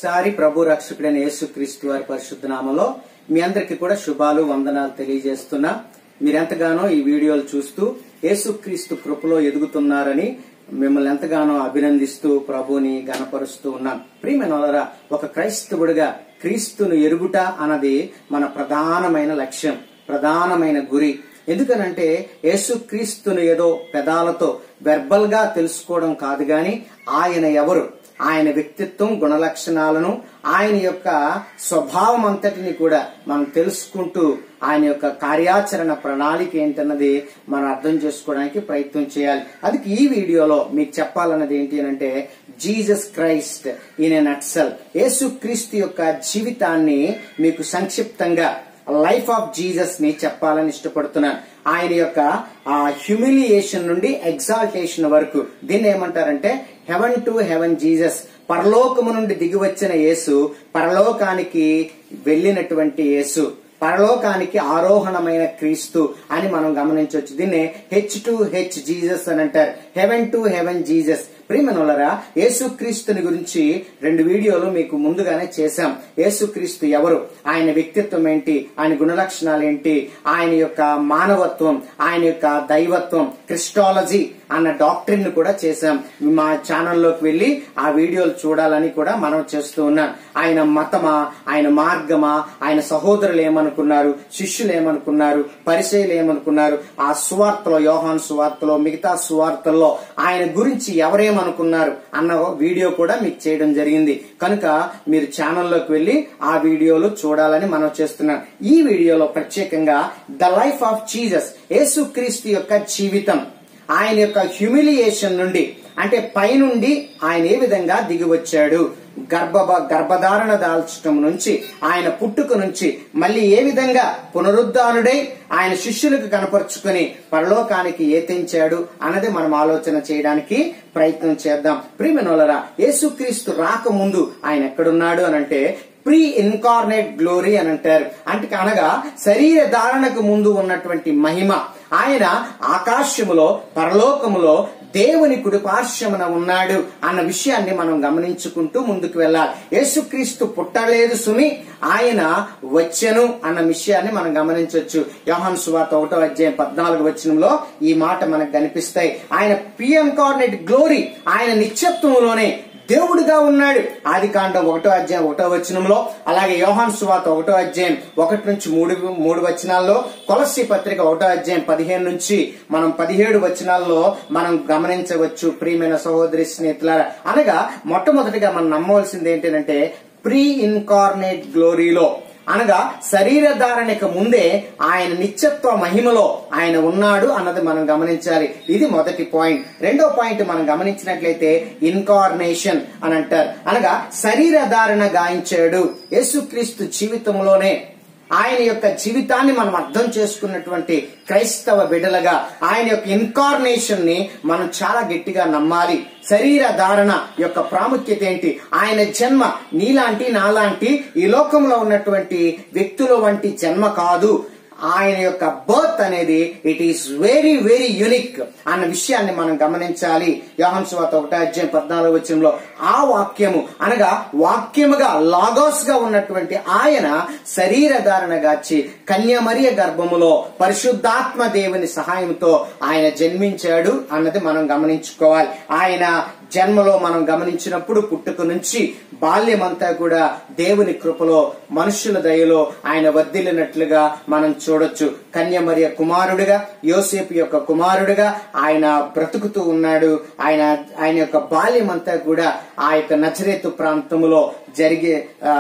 సారి ప్రభు రక్షకుడైన యేసుక్రీస్తు వారి పరిశుద్ధ నామంలో మీ అందరికీ కూడా శుభాలు వందనాలు తెలియజేస్తున్నా మీరెంతగానో ఈ వీడియోలు చూస్తూ యేసుక్రీస్తు కృపలో ఎదుగుతున్నారని మిమ్మల్ని ఎంతగానో అభినందిస్తూ ప్రభుని గనపరుస్తూ ఉన్నాం ప్రియమైనరా ఒక క్రైస్తవుడిగా క్రీస్తును ఎరుగుట అన్నది మన ప్రధానమైన లక్ష్యం ప్రధానమైన గురి ఎందుకనంటే యేసుక్రీస్తును ఏదో పెదాలతో వెర్బల్ గా తెలుసుకోవడం కాదు గాని ఆయన ఎవరు ఆయన వ్యక్తిత్వం గుణలక్షణాలను ఆయన యొక్క స్వభావం అంతటిని కూడా మనం తెలుసుకుంటూ ఆయన యొక్క కార్యాచరణ ప్రణాళిక ఏంటన్నది మనం అర్థం చేసుకోవడానికి ప్రయత్నం చేయాలి అది ఈ వీడియోలో మీకు చెప్పాలన్నది ఏంటి అంటే Jesus Christ in a nutshell యేసు క్రీస్తు యొక్క జీవితాన్ని మీకు సంక్షిప్తంగా లైఫ్ ఆఫ్ జీసస్ ని చెప్పాలని ఇష్టపడుతున్నాను ఆయన యొక్క ఆ హ్యూమిలియేషన్ నుండి ఎగ్జాల్టేషన్ వరకు దీన్ని ఏమంటారంటే హెవెన్ టు హెవెన్ జీసస్ పరలోకము నుండి దిగి వచ్చిన యేసు పరలోకానికి వెళ్ళినటువంటి యేసు పరలోకానికి ఆరోహణమైన క్రీస్తు అని మనం గమనించవచ్చు దీన్ని హెచ్ టు హెచ్ జీసస్ అని అంటారు హెవెన్ టు హెవెన్ జీసస్ ప్రియమనులరా యేసుక్రీస్తుని గురించి రెండు వీడియోలు మీకు ముందుగానే చేశాం యేసుక్రీస్తు ఎవరు ఆయన వ్యక్తిత్వం ఏంటి ఆయన గుణలక్షణాలు ఏంటి ఆయన యొక్క మానవత్వం ఆయన యొక్క దైవత్వం క్రిస్టాలజీ అన్న డాక్టరీని కూడా చేశాం మా ఛానల్లోకి వెళ్లి ఆ వీడియోలు చూడాలని కూడా మనం చేస్తూ ఉన్నాం ఆయన మతమా ఆయన మార్గమా ఆయన సహోదరులు ఏమనుకున్నారు శిష్యులు ఏమనుకున్నారు పరిచయులు ఏమనుకున్నారు ఆ సువార్తలో యోహాన్ సువార్తలో మిగతా సువార్తల్లో ఆయన గురించి ఎవరేమనుకున్నారు అన్న వీడియో కూడా మీకు చేయడం జరిగింది కనుక మీరు ఛానల్లోకి వెళ్లి ఆ వీడియోలు చూడాలని మనం చేస్తున్నాం ఈ వీడియోలో ప్రత్యేకంగా ద లైఫ్ ఆఫ్ జీసస్ యేసుక్రీస్తు యొక్క జీవితం ఆయన యొక్క హ్యూమిలియేషన్ నుండి అంటే పైనుండి ఆయన ఏ విధంగా దిగి వచ్చాడు గర్భ గర్భధారణ దాల్చడం నుంచి ఆయన పుట్టుక నుంచి మళ్ళీ ఏ విధంగా పునరుద్ధానుడై ఆయన శిష్యులకు కనపరుచుకుని పరలోకానికి ఏతించాడు అన్నది మనం ఆలోచన చేయడానికి ప్రయత్నం చేద్దాం ప్రియమనోలరా యేసుక్రీస్తు రాకముందు ఆయన ఎక్కడున్నాడు అనంటే ప్రీ ఇన్కార్నేట్ గ్లోరీ అని అంటారు అంటే అనగా శరీర ధారణకు ముందు ఉన్నటువంటి మహిమ ఆయన ఆకాశములో పరలోకములో దేవుని కుడి పార్శ్వమున ఉన్నాడు అన్న విషయాన్ని మనం గమనించుకుంటూ ముందుకు వెళ్ళాలి యేసుక్రీస్తు పుట్టలేదు సుమి ఆయన వచ్చెను అన్న విషయాన్ని మనం గమనించవచ్చు యోహన్ సువార్త ఒకటో అధ్యాయం పద్నాలుగు వచనంలో ఈ మాట మనకు కనిపిస్తాయి ఆయన పిఎన్కార్నెట్ గ్లోరీ ఆయన నిత్యత్వంలోనే దేవుడిగా ఉన్నాడు ఆది కాండం ఒకటో అధ్యాయం ఒకటో వచనంలో అలాగే యోహాన్ సువాత ఒకటో అధ్యాయం ఒకటి నుంచి మూడు మూడు వచనాల్లో కొలసి పత్రిక ఒకటో అధ్యాయం పదిహేను నుంచి మనం పదిహేడు వచనాల్లో మనం గమనించవచ్చు ప్రియమైన సహోదరి స్నేహితులారా అనగా మొట్టమొదటిగా మనం నమ్మవలసింది ఏంటంటే ప్రీ ఇన్కార్నేట్ గ్లోరీలో అనగా శరీర ధారణకు ముందే ఆయన నిత్యత్వ మహిమలో ఆయన ఉన్నాడు అన్నది మనం గమనించాలి ఇది మొదటి పాయింట్ రెండో పాయింట్ మనం గమనించినట్లయితే ఇన్కార్నేషన్ అని అంటారు అనగా శరీర ధారణ గాయించాడు యేసుక్రీస్తు జీవితంలోనే ఆయన యొక్క జీవితాన్ని మనం అర్థం చేసుకున్నటువంటి క్రైస్తవ బిడలగా ఆయన యొక్క ఇన్కార్నేషన్ ని మనం చాలా గట్టిగా నమ్మాలి శరీర ధారణ యొక్క ప్రాముఖ్యత ఏంటి ఆయన జన్మ నీలాంటి నాలాంటి ఈ లోకంలో ఉన్నటువంటి వ్యక్తుల వంటి జన్మ కాదు ఆయన యొక్క బర్త్ అనేది it is very very unique అన్న విషయాన్ని మనం గమనించాలి యోహన్ సువాత ఒకటో అధ్యాయం పద్నాలుగు వచ్చంలో ఆ వాక్యము అనగా వాక్యముగా లాగోస్ గా ఉన్నటువంటి ఆయన శరీర ధారణ గాచి కన్యమరియ గర్భములో పరిశుద్ధాత్మ దేవుని సహాయంతో ఆయన జన్మించాడు అన్నది మనం గమనించుకోవాలి ఆయన జన్మలో మనం గమనించినప్పుడు పుట్టుక నుంచి బాల్యమంతా కూడా దేవుని కృపలో మనుషుల దయలో ఆయన వర్ధిల్లినట్లుగా మనం చూడొచ్చు కన్యమరియ కుమారుడిగా యోసేపు యొక్క కుమారుడిగా ఆయన బ్రతుకుతూ ఉన్నాడు ఆయన ఆయన యొక్క బాల్యమంతా కూడా ఆ యొక్క నచరేతు ప్రాంతంలో జరిగే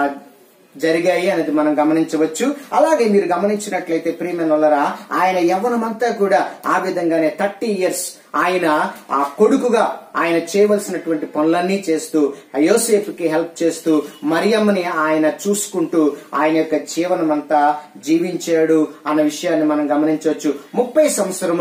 జరిగాయి అనేది మనం గమనించవచ్చు అలాగే మీరు గమనించినట్లయితే ప్రియమైనరా ఆయన యవ్వనమంతా కూడా ఆ విధంగానే థర్టీ ఇయర్స్ ఆయన ఆ కొడుకుగా ఆయన చేయవలసినటువంటి పనులన్నీ చేస్తూ యోసేపుకి హెల్ప్ చేస్తూ మరియమ్మని ఆయన చూసుకుంటూ ఆయన యొక్క జీవనం అంతా జీవించాడు అన్న విషయాన్ని మనం గమనించవచ్చు ముప్పై సంవత్సరంలో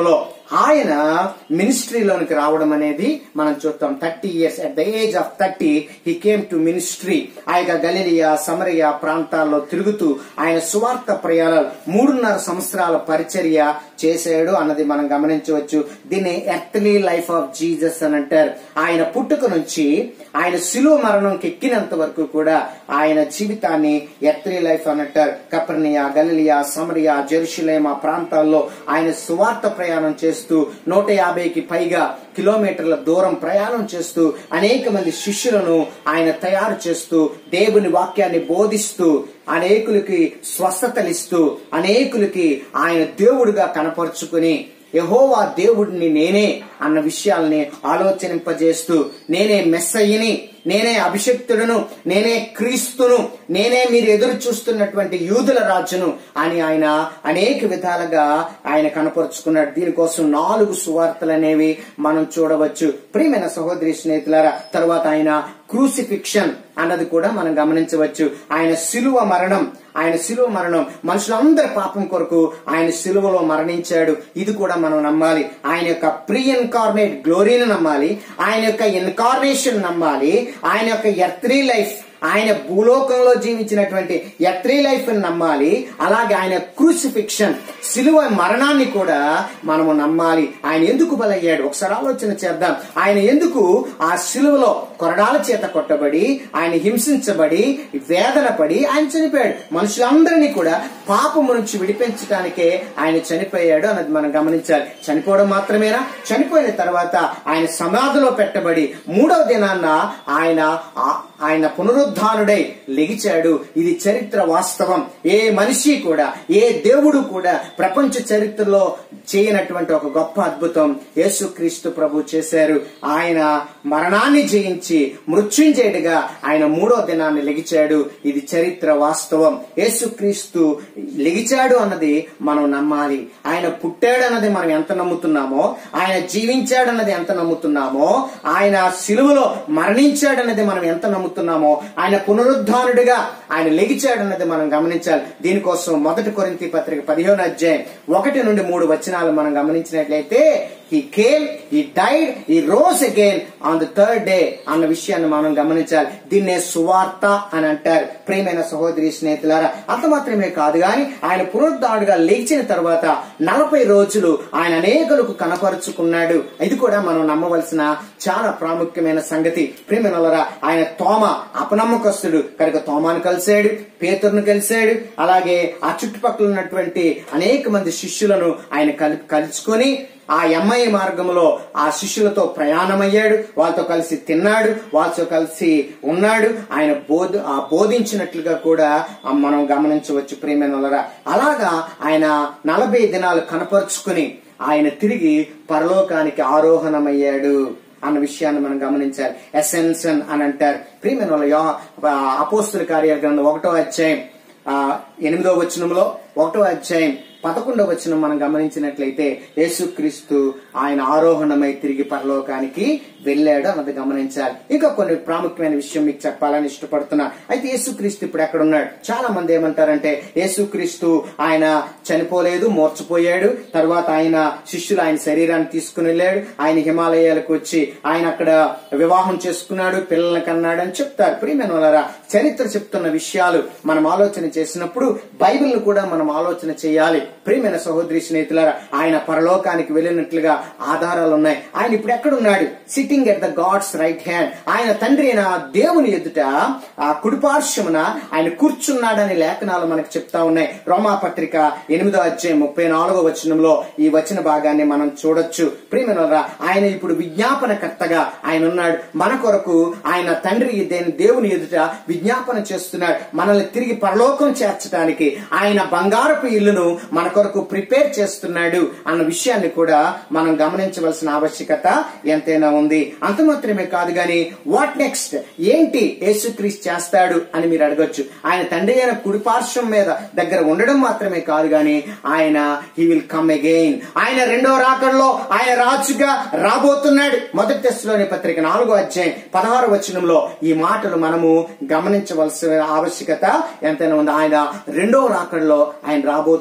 ఆయన మినిస్ట్రీలోనికి రావడం అనేది మనం చూస్తాం thirty years at the age of thirty he came to ministry ఆయన గలిలియా సమరయ ప్రాంతాల్లో తిరుగుతూ ఆయన సువార్త ప్రయాణాలు మూడున్నర సంవత్సరాల పరిచర్య చేశాడు అన్నది మనం గమనించవచ్చు దీన్ని ఎర్త్లీ లైఫ్ ఆఫ్ జీసస్ అని అంటారు ఆయన పుట్టుక నుంచి ఆయన శిలువ మరణంకి ఎక్కినంత వరకు కూడా ఆయన జీవితాన్ని ఎర్త్లీ లైఫ్ అని అంటారు కపర్నియా గలిలియా సమరియా జెరూషలేం ఆ ప్రాంతాల్లో ఆయన సువార్త ప్రయాణం చేస్తూ నూట యాభైకి పైగా కిలోమీటర్ల దూరం ప్రయాణం చేస్తూ అనేక మంది శిష్యులను ఆయన తయారు చేస్తూ దేవుని వాక్యాన్ని బోధిస్తూ అనేకులకి స్వస్థతలిస్తూ అనేకులకి ఆయన దేవుడిగా కనపరుచుకుని యహోవా దేవుడిని నేనే అన్న విషయాల్ని ఆలోచనింపజేస్తూ నేనే మెస్సయ్యని నేనే అభిషక్తుడును నేనే క్రీస్తును నేనే మీరు ఎదురు చూస్తున్నటువంటి యూదుల రాజును అని ఆయన అనేక విధాలుగా ఆయన కనపరుచుకున్నాడు దీనికోసం నాలుగు సువార్తలు అనేవి మనం చూడవచ్చు ప్రియమైన సహోదరి స్నేహితులారా తర్వాత ఆయన క్రూసిఫిక్షన్ అన్నది కూడా మనం గమనించవచ్చు ఆయన శిలువ మరణం ఆయన శిలువ మరణం మనుషులందరి పాపం కొరకు ఆయన శిలువలో మరణించాడు ఇది కూడా మనం నమ్మాలి ఆయన యొక్క ప్రీ ఇన్కార్నేట్ గ్లోరీని నమ్మాలి ఆయన యొక్క ఇన్కార్నేషన్ నమ్మాలి ఆయన యొక్క ఎర్త్రీ లైఫ్ ఆయన భూలోకంలో జీవించినటువంటి ఎత్రీ లైఫ్ నమ్మాలి అలాగే ఆయన క్రూసిఫిక్షన్ సిలువ మరణాన్ని కూడా మనము నమ్మాలి ఆయన ఎందుకు బలయ్యాడు ఒకసారి ఆలోచన చేద్దాం ఆయన ఎందుకు ఆ సిలువలో కొరడాల చేత కొట్టబడి ఆయన హింసించబడి వేదన పడి ఆయన చనిపోయాడు మనుషులందరినీ కూడా పాపము నుంచి విడిపించడానికే ఆయన చనిపోయాడు అన్నది మనం గమనించాలి చనిపోవడం మాత్రమేనా చనిపోయిన తర్వాత ఆయన సమాధిలో పెట్టబడి మూడవ దినాన్న ఆయన ఆయన పునరుద్ధానుడై లెగిచాడు ఇది చరిత్ర వాస్తవం ఏ మనిషి కూడా ఏ దేవుడు కూడా ప్రపంచ చరిత్రలో చేయనటువంటి ఒక గొప్ప అద్భుతం యేసుక్రీస్తు ప్రభు చేశారు ఆయన మరణాన్ని జయించి మృత్యుంజయుడిగా ఆయన మూడో దినాన్ని లెగిచాడు ఇది చరిత్ర వాస్తవం యేసుక్రీస్తు లెగిచాడు అన్నది మనం నమ్మాలి ఆయన పుట్టాడు అన్నది మనం ఎంత నమ్ముతున్నామో ఆయన జీవించాడన్నది ఎంత నమ్ముతున్నామో ఆయన సిలువలో మరణించాడన్నది మనం ఎంత నమ్ముతున్నామో ఆయన పునరుద్ధానుడిగా ఆయన లెగిచాడన్నది మనం గమనించాలి దీనికోసం మొదటి కొరింతి పత్రిక పదిహేను అధ్యాయం ఒకటి నుండి మూడు వచనాలు మనం గమనించినట్లయితే he came he died he rose again on the third day అన్న విషయాన్ని మనం గమనించాలి దీన్నే సువార్త అని అంటారు ప్రియమైన సహోదరి స్నేహితులారా అంత మాత్రమే కాదు గాని ఆయన పునరుద్ధాడుగా లేచిన తర్వాత నలభై రోజులు ఆయన అనేకులకు కనపరుచుకున్నాడు ఇది కూడా మనం నమ్మవలసిన చాలా ప్రాముఖ్యమైన సంగతి ప్రియమైనలరా ఆయన తోమ అపనమ్మకస్తుడు కనుక తోమాను కలిశాడు పేతురును కలిశాడు అలాగే ఆ చుట్టుపక్కల ఉన్నటువంటి అనేక మంది శిష్యులను ఆయన కలి కలుసుకొని ఆ ఎంఐ మార్గంలో ఆ శిష్యులతో ప్రయాణమయ్యాడు వాళ్ళతో కలిసి తిన్నాడు వాళ్ళతో కలిసి ఉన్నాడు ఆయన బోధ ఆ బోధించినట్లుగా కూడా మనం గమనించవచ్చు ప్రేమైన అలాగా ఆయన నలభై దినాలు కనపరుచుకుని ఆయన తిరిగి పరలోకానికి ఆరోహణమయ్యాడు అన్న విషయాన్ని మనం గమనించాలి ఎసెన్సన్ అని అంటారు ప్రియమైన అపోస్తుల కార్యాల గ్రంథం ఒకటో అధ్యాయం ఎనిమిదో వచనంలో ఒకటో అధ్యాయం పదకొండవ వచనం మనం గమనించినట్లయితే యేసుక్రీస్తు ఆయన ఆరోహణమై తిరిగి పరలోకానికి వెళ్ళాడు అన్నది గమనించాలి ఇంకా కొన్ని ప్రాముఖ్యమైన విషయం మీకు చెప్పాలని ఇష్టపడుతున్నా అయితే యేసుక్రీస్తు ఇప్పుడు ఎక్కడ ఉన్నాడు చాలా మంది ఏమంటారంటే యేసుక్రీస్తు ఆయన చనిపోలేదు మోర్చిపోయాడు తర్వాత ఆయన శిష్యులు ఆయన శరీరాన్ని తీసుకుని వెళ్ళాడు ఆయన హిమాలయాలకు వచ్చి ఆయన అక్కడ వివాహం చేసుకున్నాడు పిల్లల్ని కన్నాడు అని చెప్తారు ప్రియమైన వాళ్ళరా చరిత్ర చెప్తున్న విషయాలు మనం ఆలోచన చేసినప్పుడు బైబిల్ కూడా మనం ఆలోచన చేయాలి ప్రియమైన సహోదరి స్నేహితులారా ఆయన పరలోకానికి వెళ్ళినట్లుగా ఆధారాలు ఉన్నాయి ఆయన ఇప్పుడు ఎక్కడున్నాడు sitting at the God's right hand ఆయన తండ్రి అయిన దేవుని ఎదుట ఆ కుడిపార్శ్వమున ఆయన కూర్చున్నాడని లేఖనాలు మనకు చెప్తా ఉన్నాయి రోమా పత్రిక ఎనిమిదో అధ్యాయం ముప్పై నాలుగో వచనంలో ఈ వచన భాగాన్ని మనం చూడొచ్చు ప్రియమైన ఆయన ఇప్పుడు విజ్ఞాపనకర్తగా ఆయన ఉన్నాడు మన కొరకు ఆయన తండ్రి దేవుని ఎదుట విజ్ఞాపన చేస్తున్నాడు మనల్ని తిరిగి పరలోకం చేర్చడానికి ఆయన బంగారపు ఇల్లును మన కొరకు ప్రిపేర్ చేస్తున్నాడు అన్న విషయాన్ని కూడా మనం గమనించవలసిన ఆవశ్యకత ఎంతైనా ఉంది అంత మాత్రమే కాదు గాని వాట్ నెక్స్ట్ ఏంటి యేసుక్రీస్ చేస్తాడు అని మీరు అడగొచ్చు ఆయన తండ్రి అయిన కుడిపార్శ్వం మీద దగ్గర ఉండడం మాత్రమే కాదు గాని ఆయన హీ విల్ కమ్ అగైన్ ఆయన రెండో రాకడలో ఆయన రాజుగా రాబోతున్నాడు మొదటి టెస్ట్లోని పత్రిక నాలుగో అధ్యాయం పదహారు వచనంలో ఈ మాటలు మనము గమనించవలసిన ఆవశ్యకత ఎంతైనా ఉంది ఆయన రెండో రాకడలో ఆయన రాబోతున్నాడు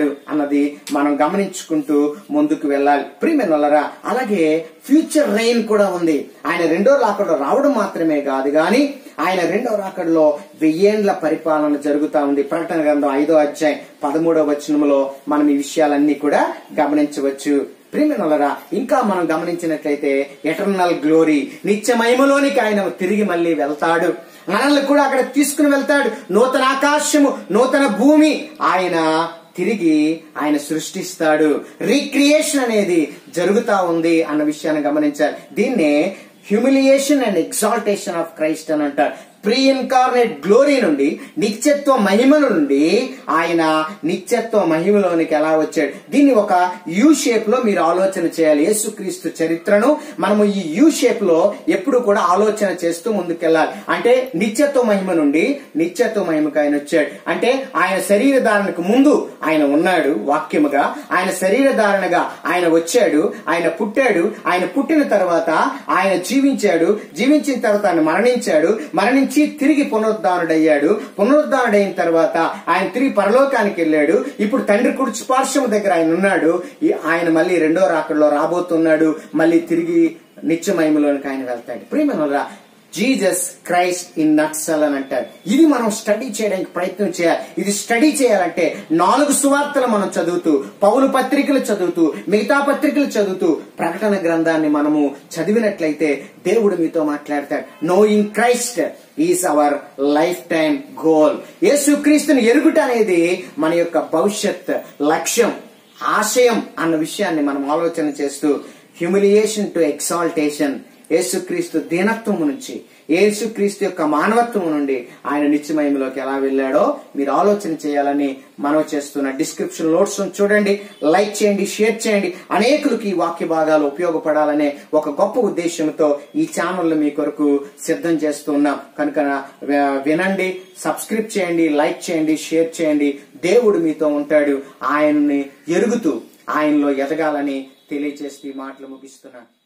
అన్నది మనం గమనించుకుంటూ ముందుకు వెళ్ళాలి ప్రియమైన వాళ్ళరా అలాగే ఫ్యూచర్ రెయిన్ కూడా ఉంది ఆయన రెండో రాకడలో రావడం మాత్రమే కాదు గాని ఆయన రెండో రాకడలో వెయ్యేండ్ల పరిపాలన జరుగుతా ఉంది ప్రకటన గ్రంథం ఐదో అధ్యాయం పదమూడవ వచనంలో మనం ఈ విషయాలన్నీ కూడా గమనించవచ్చు ప్రియమైనలరా ఇంకా మనం గమనించినట్లయితే ఎటర్నల్ గ్లోరీ నిత్య మహిమలోనికి ఆయన తిరిగి మళ్ళీ వెళ్తాడు మనల్ని కూడా అక్కడ తీసుకుని వెళ్తాడు నూతన ఆకాశము నూతన భూమి ఆయన తిరిగి ఆయన సృష్టిస్తాడు రీక్రియేషన్ అనేది జరుగుతా ఉంది అన్న విషయాన్ని గమనించాలి దీన్నే humiliation and exaltation of Christ అని అంటారు ప్రీ ఇన్కార్నేట్ గ్లోరీ నుండి నిత్యత్వ మహిమ నుండి ఆయన నిత్యత్వ మహిమలోనికి ఎలా వచ్చాడు దీన్ని ఒక యూ షేప్ లో మీరు ఆలోచన చేయాలి యేసుక్రీస్తు చరిత్రను మనము ఈ యూ షేప్ లో ఎప్పుడు కూడా ఆలోచన చేస్తూ ముందుకెళ్ళాలి అంటే నిత్యత్వ మహిమ నుండి నిత్యత్వ మహిమకు ఆయన వచ్చాడు అంటే ఆయన శరీర ధారణకు ముందు ఆయన ఉన్నాడు వాక్యముగా ఆయన శరీర ధారణగా ఆయన వచ్చాడు ఆయన పుట్టాడు ఆయన పుట్టిన తర్వాత ఆయన జీవించాడు జీవించిన తర్వాత ఆయన మరణించాడు మరణించి తిరిగి పునరుద్ధానుడయ్యాడు పునరుద్ధానుడైన తర్వాత ఆయన తిరిగి పరలోకానికి వెళ్ళాడు ఇప్పుడు తండ్రి కుడి పార్శ్వం దగ్గర ఆయన ఉన్నాడు ఈ- ఆయన మళ్ళీ రెండో రాకడలో రాబోతున్నాడు మళ్ళీ తిరిగి నిత్యమహిమలోనికి ఆయన వెళ్తాడు ప్రియమైన జీసస్ క్రైస్ట్ ఇన్ నట్సల్ అని అంటారు ఇది మనం స్టడీ చేయడానికి ప్రయత్నం చేయాలి ఇది స్టడీ చేయాలంటే నాలుగు సువార్తలు మనం చదువుతూ పౌలు పత్రికలు చదువుతూ మిగతా పత్రికలు చదువుతూ ప్రకటన గ్రంథాన్ని మనము చదివినట్లయితే దేవుడు మీతో మాట్లాడతాడు knowing Christ is our lifetime goal యేసుక్రీస్తుని ఎరుగుట అనేది మన యొక్క భవిష్యత్ లక్ష్యం ఆశయం అన్న విషయాన్ని మనం ఆలోచన చేస్తూ హ్యూమిలియేషన్ టు ఎక్సాల్టేషన్ యేసుక్రీస్తు దీనత్వము నుంచి యేసుక్రీస్తు యొక్క మానవత్వం నుండి ఆయన నిత్యమయంలోకి ఎలా వెళ్ళాడో మీరు ఆలోచన చేయాలని మనవి చేస్తున్న డిస్క్రిప్షన్ నోట్స్ చూడండి లైక్ చేయండి షేర్ చేయండి అనేకులకు ఈ వాక్య భాగాలు ఉపయోగపడాలనే ఒక గొప్ప ఉద్దేశంతో ఈ ఛానల్ మీ కొరకు సిద్ధం చేస్తున్నాం కనుక వి- వినండి సబ్స్క్రైబ్ చేయండి లైక్ చేయండి షేర్ చేయండి దేవుడు మీతో ఉంటాడు ఆయన్ని ఎరుగుతూ ఆయనలో ఎదగాలని తెలియజేస్తూ ఈ మాటలు ముగిస్తున్నాను